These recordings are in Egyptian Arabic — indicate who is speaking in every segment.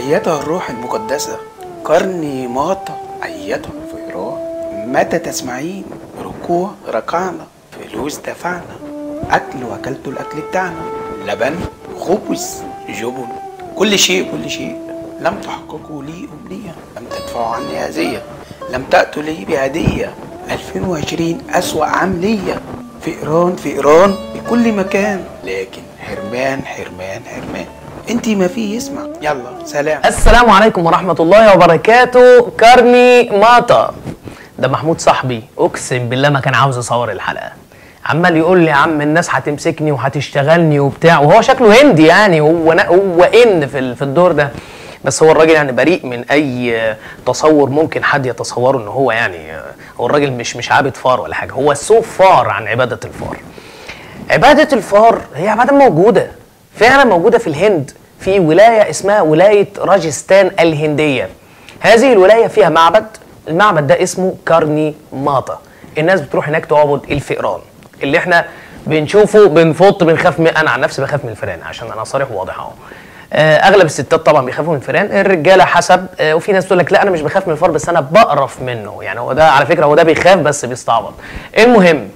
Speaker 1: أيتها الروح المقدسة قرني ماطة أيتها الفيران متى تسمعين ركوع ركعنا فلوس دفعنا أكل وأكلت الأكل بتاعنا لبن خبز جبن كل شيء كل شيء لم تحققوا لي أمنية لم تدفعوا عني هدية لم تأتوا لي بهدية 2020 أسوأ عام ليا فئران فئران في كل مكان لكن حرمان حرمان حرمان انتي ما فيه يسمع يلا سلام
Speaker 2: السلام عليكم ورحمة الله وبركاته كارني ماتا ده محمود صاحبي اقسم بالله ما كان عاوز يصور الحلقة عمال يقول لي يا عم الناس هتمسكني وهتشتغلني وبتاع وهو شكله هندي يعني هو نا هو ان في ال- في الدور ده بس هو الراجل يعني بريء من اي تصور ممكن حد يتصوره ان هو يعني هو الراجل مش مش عابد فار ولا حاجه هو سو فار عن عباده الفار عبادة الفار هي عبادة موجودة فعلا موجودة في الهند في ولاية اسمها ولاية راجستان الهندية هذه الولاية فيها معبد المعبد ده اسمه كارني ماتا الناس بتروح هناك تعبد الفئران اللي احنا بنشوفه بنفط بنخاف من انا عن نفسي بخاف من الفئران عشان انا صريح وواضح اهو آه، اغلب الستات طبعا بيخافوا من الفئران الرجاله حسب آه، وفي ناس تقول لك لا انا مش بخاف من الفار بس انا بقرف منه يعني هو ده على فكره هو ده بيخاف بس بيستعبط المهم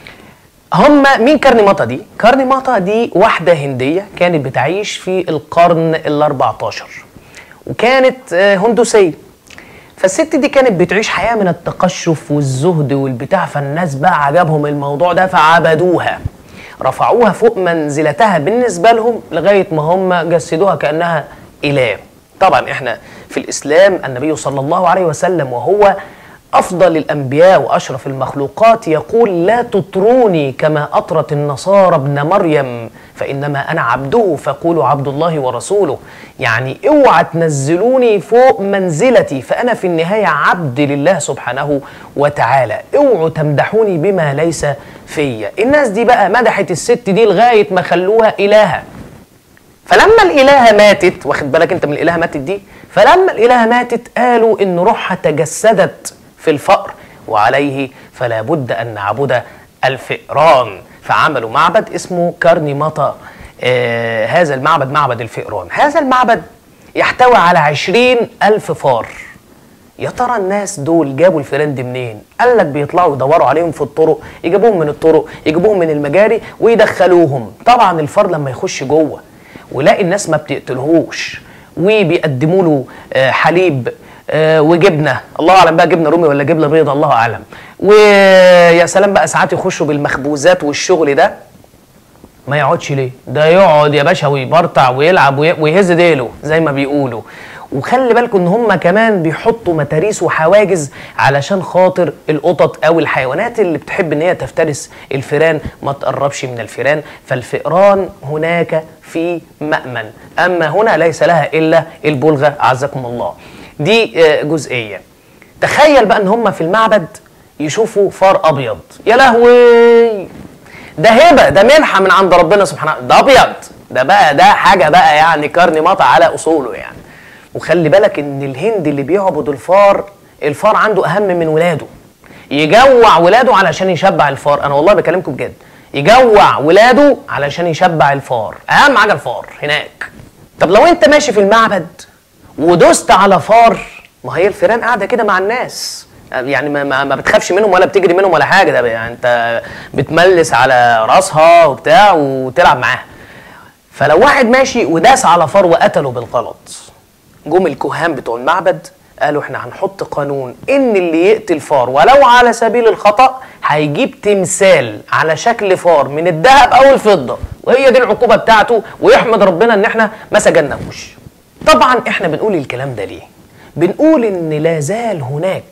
Speaker 2: هم مين كارنيماتا دي؟ كارنيماتا دي واحدة هندية كانت بتعيش في القرن ال 14 وكانت آه، هندوسية فالست دي كانت بتعيش حياة من التقشف والزهد والبتاع فالناس بقى عجبهم الموضوع ده فعبدوها رفعوها فوق منزلتها بالنسبة لهم لغاية ما هم جسدوها كأنها إله طبعا احنا في الإسلام النبي صلى الله عليه وسلم وهو أفضل الأنبياء وأشرف المخلوقات يقول لا تطروني كما أطرت النصارى ابن مريم فإنما أنا عبده فقولوا عبد الله ورسوله يعني اوعى تنزلوني فوق منزلتي فأنا في النهاية عبد لله سبحانه وتعالى اوعوا تمدحوني بما ليس فيا الناس دي بقى مدحت الست دي لغاية ما خلوها إلهة فلما الإلهة ماتت واخد بالك أنت من الإلهة ماتت دي فلما الإلهة ماتت قالوا إن روحها تجسدت في الفأر وعليه فلا بد أن نعبد الفئران فعملوا معبد اسمه كارنيماتا آه هذا المعبد معبد الفئران هذا المعبد يحتوي على عشرين ألف فار يا ترى الناس دول جابوا الفيران دي منين؟ قال لك بيطلعوا يدوروا عليهم في الطرق، يجيبوهم من الطرق، يجيبوهم من المجاري ويدخلوهم، طبعا الفار لما يخش جوه ويلاقي الناس ما بتقتلهوش وبيقدموا له آه، حليب آه، وجبنه، الله اعلم بقى جبنه رومي ولا جبنه بيضه الله اعلم. ويا سلام بقى ساعات يخشوا بالمخبوزات والشغل ده ما يقعدش ليه؟ ده يقعد يا باشا ويبرطع ويلعب وي- ويهز ديله زي ما بيقولوا. وخلي بالكم ان هم كمان بيحطوا متاريس وحواجز علشان خاطر القطط او الحيوانات اللي بتحب ان هي تفترس الفيران ما تقربش من الفيران فالفئران هناك في مأمن اما هنا ليس لها الا البلغه اعزكم الله. دي آه، جزئيه. تخيل بقى ان هم في المعبد يشوفوا فار ابيض يا لهوي ده هبه ده منحه من عند ربنا سبحانه ده ابيض ده بقى ده حاجه بقى يعني كارني مطع على اصوله يعني وخلي بالك ان الهند اللي بيعبد الفار الفار عنده اهم من ولاده يجوع ولاده علشان يشبع الفار انا والله بكلمكم بجد يجوع ولاده علشان يشبع الفار اهم حاجه الفار هناك طب لو انت ماشي في المعبد ودوست على فار ما هي الفيران قاعده كده مع الناس يعني ما, ما, ما بتخافش منهم ولا بتجري منهم ولا حاجه ده يعني انت بتملس على راسها وبتاع وتلعب معاها فلو واحد ماشي وداس على فار وقتله بالغلط جم الكهان بتوع المعبد قالوا احنا هنحط قانون ان اللي يقتل فار ولو على سبيل الخطأ هيجيب تمثال على شكل فار من الذهب او الفضة وهي دي العقوبة بتاعته ويحمد ربنا ان احنا ما سجناهوش طبعا احنا بنقول الكلام ده ليه بنقول ان لا زال هناك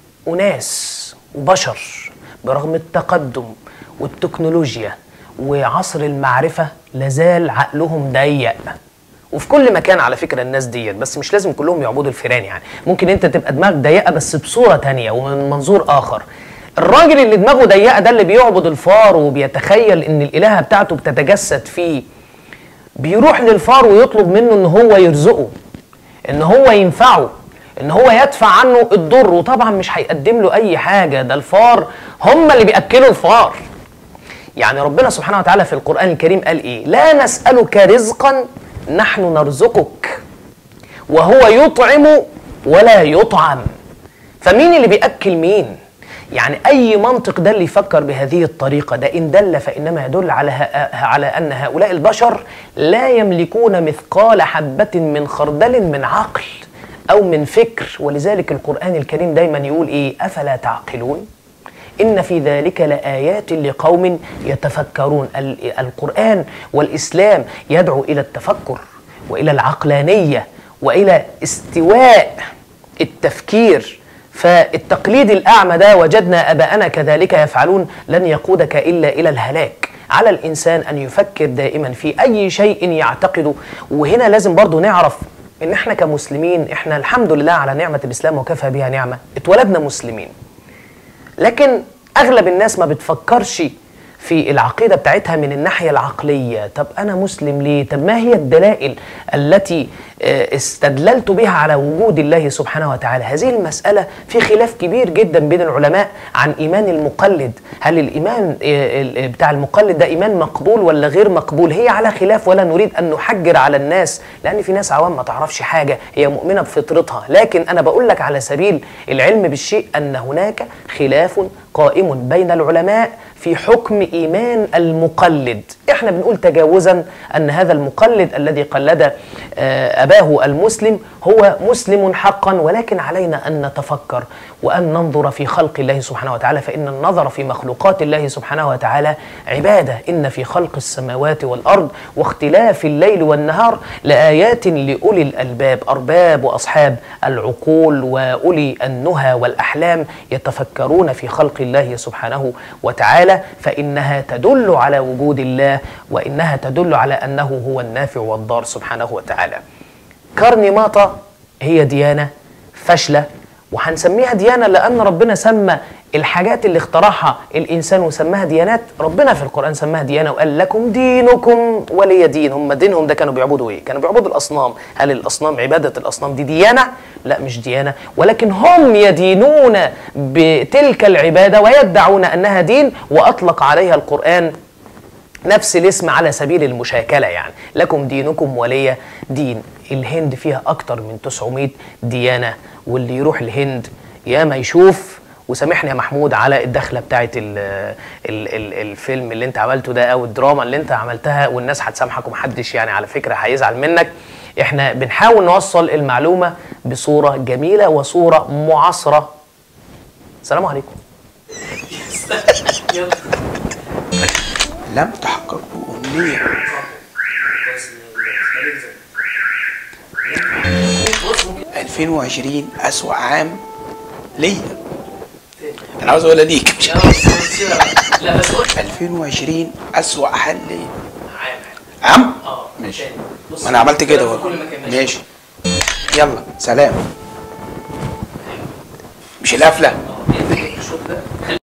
Speaker 2: اناس وبشر برغم التقدم والتكنولوجيا وعصر المعرفة لازال عقلهم ضيق وفي كل مكان على فكرة الناس ديت بس مش لازم كلهم يعبدوا الفيران يعني ممكن انت تبقى دماغك ضيقة بس بصورة تانية ومن منظور آخر الراجل اللي دماغه ضيقة ده اللي بيعبد الفار وبيتخيل ان الإلهة بتاعته بتتجسد فيه بيروح للفار ويطلب منه ان هو يرزقه ان هو ينفعه ان هو يدفع عنه الضر وطبعا مش هيقدم له اي حاجه ده الفار هم اللي بياكلوا الفار يعني ربنا سبحانه وتعالى في القران الكريم قال ايه لا نسالك رزقا نحن نرزقك وهو يطعم ولا يطعم فمين اللي بيأكل مين يعني أي منطق ده اللي يفكر بهذه الطريقة ده إن دل فإنما يدل على ه- على أن هؤلاء البشر لا يملكون مثقال حبة من خردل من عقل أو من فكر ولذلك القرآن الكريم دايما يقول إيه أفلا تعقلون إن في ذلك لآيات لقوم يتفكرون ال- القرآن والإسلام يدعو إلى التفكر وإلى العقلانية وإلى استواء التفكير فالتقليد الأعمى ده وجدنا أباءنا كذلك يفعلون لن يقودك إلا إلى الهلاك على الإنسان أن يفكر دائما في أي شيء يعتقده وهنا لازم برضو نعرف إن إحنا كمسلمين إحنا الحمد لله على نعمة الإسلام وكفى بها نعمة اتولدنا مسلمين لكن اغلب الناس ما بتفكرش في العقيده بتاعتها من الناحيه العقليه طب انا مسلم ليه طب ما هي الدلائل التي آه، استدللت بها على وجود الله سبحانه وتعالى هذه المساله في خلاف كبير جدا بين العلماء عن ايمان المقلد هل الايمان آه، ال- بتاع المقلد ده ايمان مقبول ولا غير مقبول هي على خلاف ولا نريد ان نحجر على الناس لان في ناس عوام ما تعرفش حاجه هي مؤمنه بفطرتها لكن انا بقول لك على سبيل العلم بالشيء ان هناك خلاف قائم بين العلماء في حكم ايمان المقلد احنا بنقول تجاوزا ان هذا المقلد الذي قلد آه، اباه المسلم هو مسلم حقا ولكن علينا ان نتفكر وان ننظر في خلق الله سبحانه وتعالى فان النظر في مخلوقات الله سبحانه وتعالى عباده ان في خلق السماوات والارض واختلاف الليل والنهار لايات لاولي الالباب ارباب واصحاب العقول واولي النهى والاحلام يتفكرون في خلق الله سبحانه وتعالى فانها تدل على وجود الله وانها تدل على انه هو النافع والضار سبحانه وتعالى. كارني ماطا هي ديانه فاشله وهنسميها ديانه لان ربنا سمى الحاجات اللي اخترعها الانسان وسماها ديانات ربنا في القران سماها ديانه وقال لكم دينكم ولي دين هم دينهم ده كانوا بيعبدوا ايه كانوا بيعبدوا الاصنام هل الاصنام عباده الاصنام دي ديانه لا مش ديانه ولكن هم يدينون بتلك العباده ويدعون انها دين واطلق عليها القران نفس الاسم على سبيل المشاكلة يعني لكم دينكم ولي دين الهند فيها أكتر من 900 ديانة واللي يروح الهند يا ما يشوف وسامحني يا محمود على الدخلة بتاعت ال ال ال الفيلم اللي انت عملته ده أو الدراما اللي انت عملتها والناس هتسامحك ومحدش يعني على فكرة هيزعل منك احنا بنحاول نوصل المعلومة بصورة جميلة وصورة معاصرة السلام عليكم
Speaker 1: لم تحقق أمنية 2020 أسوأ عام ليا أنا عاوز أقولها ليك مش
Speaker 2: لا بس قول
Speaker 1: 2020 أسوأ حال ليا
Speaker 2: عام
Speaker 1: عم
Speaker 2: اه
Speaker 1: ماشي
Speaker 2: بص،
Speaker 1: ما أنا عملت كده
Speaker 2: في
Speaker 1: اهو
Speaker 2: كل مكان ماشي.
Speaker 1: ماشي يلا سلام مش القفلة
Speaker 2: اه، الشوط ده